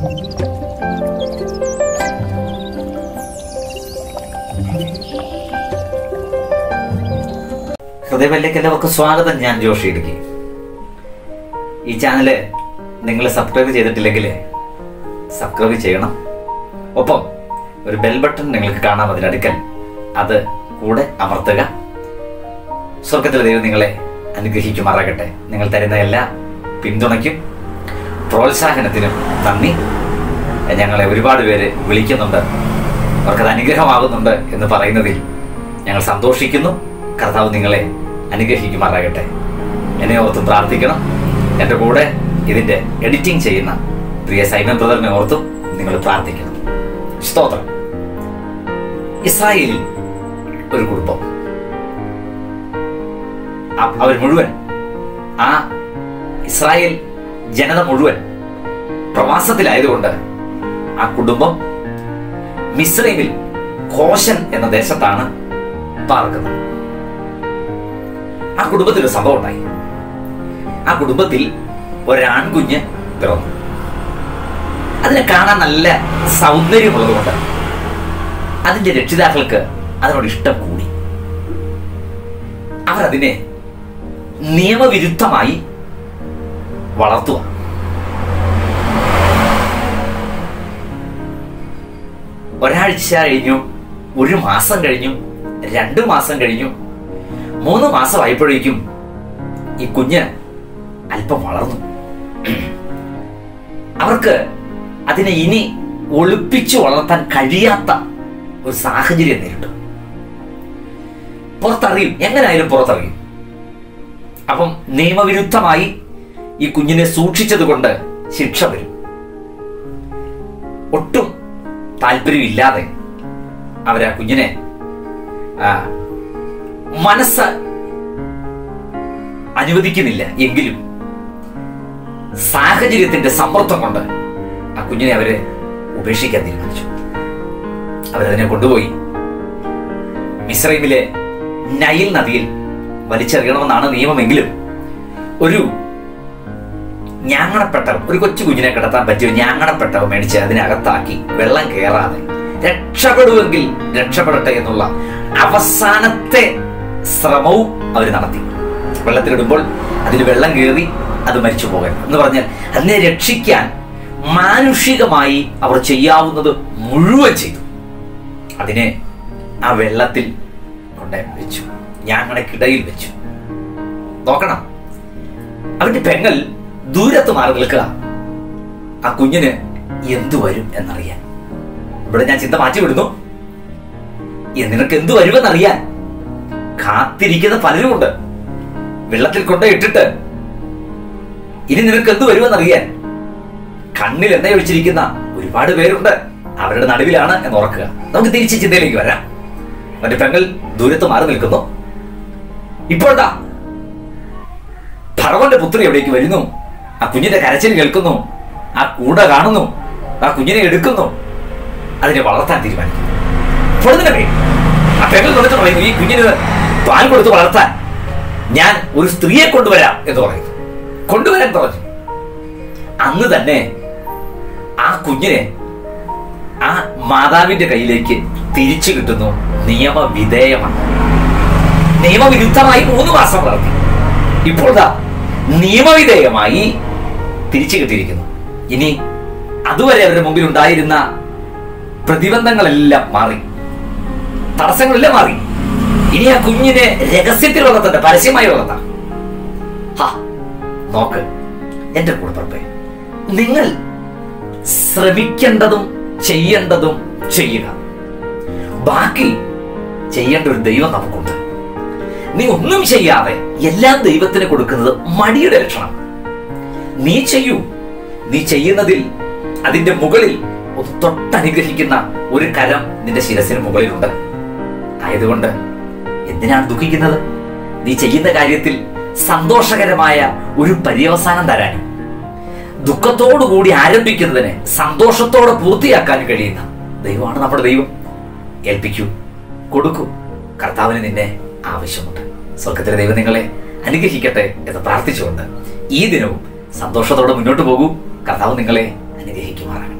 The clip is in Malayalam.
ഹൃദയപല്ലേക്ക് എല്ലാവർക്കും സ്വാഗതം ഞാൻ ജോഷി ഇടുക്കി ഈ ചാനല് നിങ്ങൾ സബ്സ്ക്രൈബ് ചെയ്തിട്ടില്ലെങ്കിൽ സബ്സ്ക്രൈബ് ചെയ്യണം ഒപ്പം ഒരു ബെൽ ബട്ടൺ നിങ്ങൾക്ക് കാണാം അതിനടുക്കൽ അത് കൂടെ അമർത്തുക സ്വർഗത്തിലെ ദൈവം നിങ്ങളെ അനുഗ്രഹിക്കുമാറാകട്ടെ നിങ്ങൾ തരുന്ന എല്ലാ പിന്തുണയ്ക്കും പ്രോത്സാഹനത്തിനും നന്ദി ഞങ്ങളെ ഒരുപാട് പേര് വിളിക്കുന്നുണ്ട് അവർക്കത് അനുഗ്രഹമാകുന്നുണ്ട് എന്ന് പറയുന്നതിൽ ഞങ്ങൾ സന്തോഷിക്കുന്നു കർത്താവ് നിങ്ങളെ അനുഗ്രഹിക്കുമാറാകട്ടെ എന്നെ ഓർത്തും പ്രാർത്ഥിക്കണം എൻ്റെ കൂടെ ഇതിൻ്റെ എഡിറ്റിംഗ് ചെയ്യുന്ന പ്രിയ സൈമൻ ബ്രദറിനെ ഓർത്തും നിങ്ങൾ പ്രാർത്ഥിക്കണം സ്തോത്രം ഇസ്രായേലിൽ ഒരു കുടുംബം അ- അവർ മുഴുവൻ ആ ഇസ്രായേൽ ജനത മുഴുവൻ പ്രവാസത്തിലായതുകൊണ്ട് ആ കുടുംബം മിസ്രൈമിൽ കോശൻ എന്ന ദേശത്താണ് പാർക്കുന്നത് ആ കുടുംബത്തിൽ ഒരു സംഭവം ഉണ്ടായി ആ കുടുംബത്തിൽ ഒരാൺകുഞ്ഞ് പിറന്നു അതിനെ കാണാൻ നല്ല സൗന്ദര്യമുള്ളതുകൊണ്ട് അതിന്റെ രക്ഷിതാക്കൾക്ക് അതിനോട് ഇഷ്ടം കൂടി അവർ അതിനെ നിയമവിരുദ്ധമായി വളർത്തുക ഒരാഴ്ച കഴിഞ്ഞു ഒരു മാസം കഴിഞ്ഞു രണ്ടു മാസം കഴിഞ്ഞു മൂന്ന് മാസമായപ്പോഴേക്കും ഈ കുഞ്ഞ് അല്പം വളർന്നു അവർക്ക് അതിനെ ഇനി ഒളിപ്പിച്ചു വളർത്താൻ കഴിയാത്ത ഒരു സാഹചര്യം നേരിട്ടു പുറത്തറിയും എങ്ങനെയായാലും പുറത്തറിയും അപ്പം നിയമവിരുദ്ധമായി ഈ കുഞ്ഞിനെ സൂക്ഷിച്ചത് കൊണ്ട് ശിക്ഷ വരും ഒട്ടും താല്പര്യമില്ലാതെ അവരാ കുഞ്ഞിനെ ആ, മനസ്സ് അനുവദിക്കുന്നില്ല എങ്കിലും സാഹചര്യത്തിന്റെ സമ്മർദ്ദം കൊണ്ട് ആ കുഞ്ഞിനെ അവര് ഉപേക്ഷിക്കാൻ തീരുമാനിച്ചു അവരതിനെ കൊണ്ടുപോയി മിസ്രൈമിലെ നൈൽ നദിയിൽ വലിച്ചെറിയണമെന്നാണ് നിയമമെങ്കിലും ഒരു ഞാങ്ങണപ്പെട്ടവ ഒരു കൊച്ചു കുഞ്ഞിനെ കിടത്താൻ പറ്റിയ ഒരു ഞാങ്ങണപ്പെട്ടവ മേടിച്ച് അതിനകത്താക്കി വെള്ളം കയറാതെ രക്ഷപ്പെടുമെങ്കിൽ രക്ഷപ്പെടട്ടെ എന്നുള്ള അവസാനത്തെ ശ്രമവും അവർ നടത്തി വെള്ളത്തിലിടുമ്പോൾ അതിൽ വെള്ളം കയറി അത് മരിച്ചു പോകാൻ എന്ന് പറഞ്ഞാൽ അതിനെ രക്ഷിക്കാൻ മാനുഷികമായി അവർ ചെയ്യാവുന്നത് മുഴുവൻ ചെയ്തു അതിനെ ആ വെള്ളത്തിൽ കൊണ്ടേ വെച്ചു ഞങ്ങൾക്കിടയിൽ വെച്ചു നോക്കണം അവന്റെ പെങ്ങൾ ദൂരത്ത് മാറി നിൽക്കുക ആ കുഞ്ഞിന് എന്തു വരും എന്നറിയാൻ ഇവിടെ ഞാൻ ചിന്ത മാറ്റി വിടുന്നു "എ, നിനക്ക് എന്തു വരുമെന്നറിയാൻ കാത്തിരിക്കുന്ന പലരുമുണ്ട് വെള്ളത്തിൽ കൊണ്ട് ഇട്ടിട്ട് ഇനി നിനക്ക് എന്തു വരുമെന്നറിയാൻ കണ്ണിൽ എണ്ണ ഒഴിച്ചിരിക്കുന്ന ഒരുപാട് പേരുണ്ട് അവരുടെ നടുവിലാണ് എന്ന് ഓർക്കുക നമുക്ക് തിരിച്ച് ചിന്തയിലേക്ക് വരാം അവന്റെ പെങ്ങൾ ദൂരത്ത് മാറി നിൽക്കുന്നു ഇപ്പോഴാ ഭർവന്റെ പുത്രി എവിടേക്ക് വരുന്നു ആ കുഞ്ഞിന്റെ കരച്ചിൽ കേൾക്കുന്നു ആ കൂട കാണുന്നു ആ കുഞ്ഞിനെ എടുക്കുന്നു അതിനെ വളർത്താൻ തീരുമാനിക്കുന്നു പൊടുന്നവേ ആ പെങ്ങൾ വന്നിട്ട് പറയുന്നു ഈ കുഞ്ഞിന് പാൽ കൊടുത്ത് വളർത്താൻ ഞാൻ ഒരു സ്ത്രീയെ കൊണ്ടുവരാം എന്ന് പറയുന്നു കൊണ്ടുവരാൻ പറഞ്ഞു അന്ന് തന്നെ ആ കുഞ്ഞിനെ ആ മാതാവിന്റെ കയ്യിലേക്ക് തിരിച്ചു കിട്ടുന്നു നിയമവിധേയമാണ് നിയമവിരുദ്ധമായി മൂന്ന് മാസം വളർത്തി ഇപ്പോൾ ദാ നിയമവിധേയമായി തിരിച്ചു കിട്ടിയിരിക്കുന്നു ഇനി അതുവരെ അവരുടെ മുമ്പിൽ ഉണ്ടായിരുന്ന പ്രതിബന്ധങ്ങളെല്ലാം മാറി തടസ്സങ്ങളെല്ലാം മാറി ഇനി ആ കുഞ്ഞിനെ രഹസ്യത്തിൽ വളർത്തണ്ട പരസ്യമായി വളർത്താം ഹാ നോക്ക് എന്റെ കൂടെ നിങ്ങൾ ശ്രമിക്കേണ്ടതും ചെയ്യേണ്ടതും ചെയ്യുക ബാക്കി ചെയ്യേണ്ട ഒരു ദൈവം നമുക്കുണ്ട് നീ ഒന്നും ചെയ്യാതെ എല്ലാം ദൈവത്തിന് കൊടുക്കുന്നത് മടിയുടെ ലക്ഷണം നീ ചെയ്യൂ നീ ചെയ്യുന്നതിൽ അതിന്റെ മുകളിൽ ഒന്ന് തൊട്ടനുഗ്രഹിക്കുന്ന ഒരു കരം നിന്റെ ശിരസിന് മുകളിലുണ്ട് ആയതുകൊണ്ട് എന്തിനാണ് ദുഃഖിക്കുന്നത് നീ ചെയ്യുന്ന കാര്യത്തിൽ സന്തോഷകരമായ ഒരു പര്യവസാനം തരാനും ദുഃഖത്തോടുകൂടി ആരംഭിക്കുന്നതിനെ സന്തോഷത്തോടെ പൂർത്തിയാക്കാൻ കഴിയുന്ന ദൈവമാണ് നമ്മുടെ ദൈവം ഏൽപ്പിക്കൂ കൊടുക്കൂ കർത്താവിന് നിന്നെ ആവശ്യമുണ്ട് സ്വർഗത്തിലെ ദൈവം നിങ്ങളെ അനുഗ്രഹിക്കട്ടെ എന്ന് പ്രാർത്ഥിച്ചുകൊണ്ട് ഈ ദിനവും സന്തോഷത്തോടെ മുന്നോട്ട് പോകൂ കർത്താവ് നിങ്ങളെ അനുഗ്രഹിക്കുമാറാകട്ടെ